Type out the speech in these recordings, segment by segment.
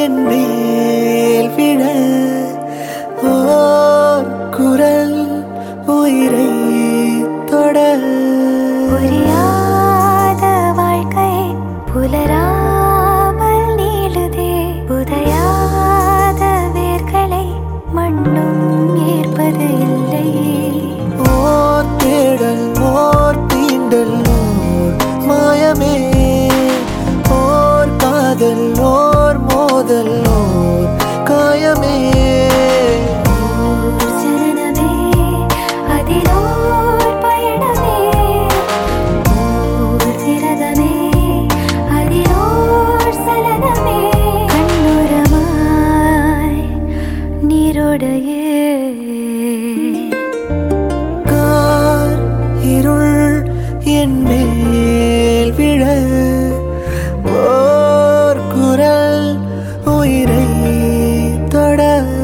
என் மேல் விழ ஓர் குரல் உயிரை தொட புரியாத வாழ்க்கை புலராமல் நீளுதே புதையாத வேர்களை மண்ணும் ஏற்பது இல்லை ஓர் தேடல் ஓர் தீண்டல் ஓர் மாயமே ஓர் காதல் ஓர் மோதல் ஓர் காயமே ஓர் சரணமே அதிலோர் பயணமே ஓர் விரதமே அதிலோர் சலனமே கண்ணுரமாய் நீரோடையே கார் இருள் என் மேல் விழ ஓர் குரல் உயிரை தொட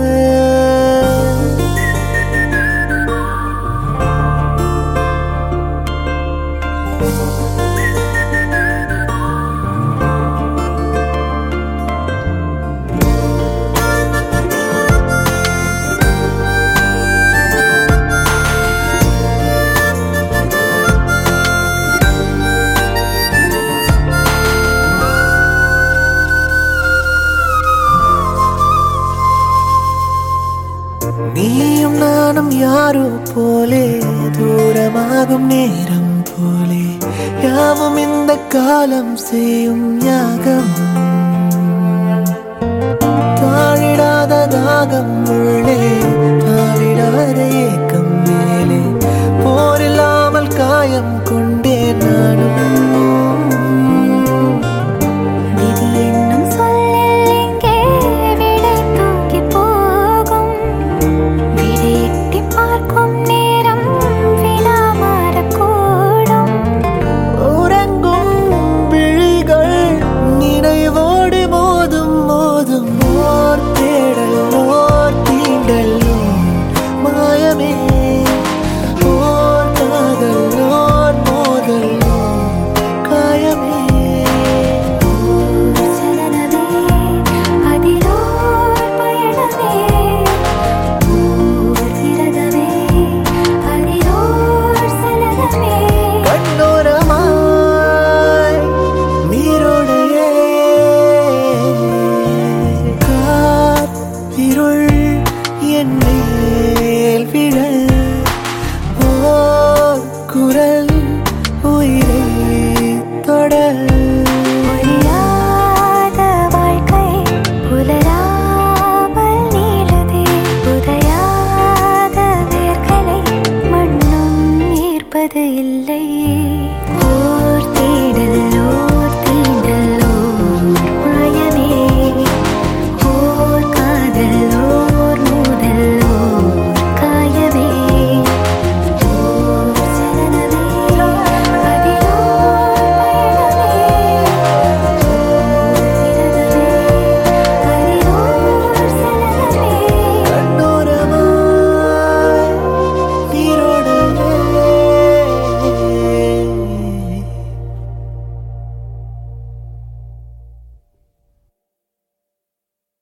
நீயும் நானும் யாரோ போலே தூரமாகும் நேரம் போலே யாவும் இந்த காலம் செய்யும் யாகம் தாழிடாத தாகம் உள்ளே தாவிடாத ஏக்கம் மேலே போரில்லாமல் காயம் கொண்டேன் நானும்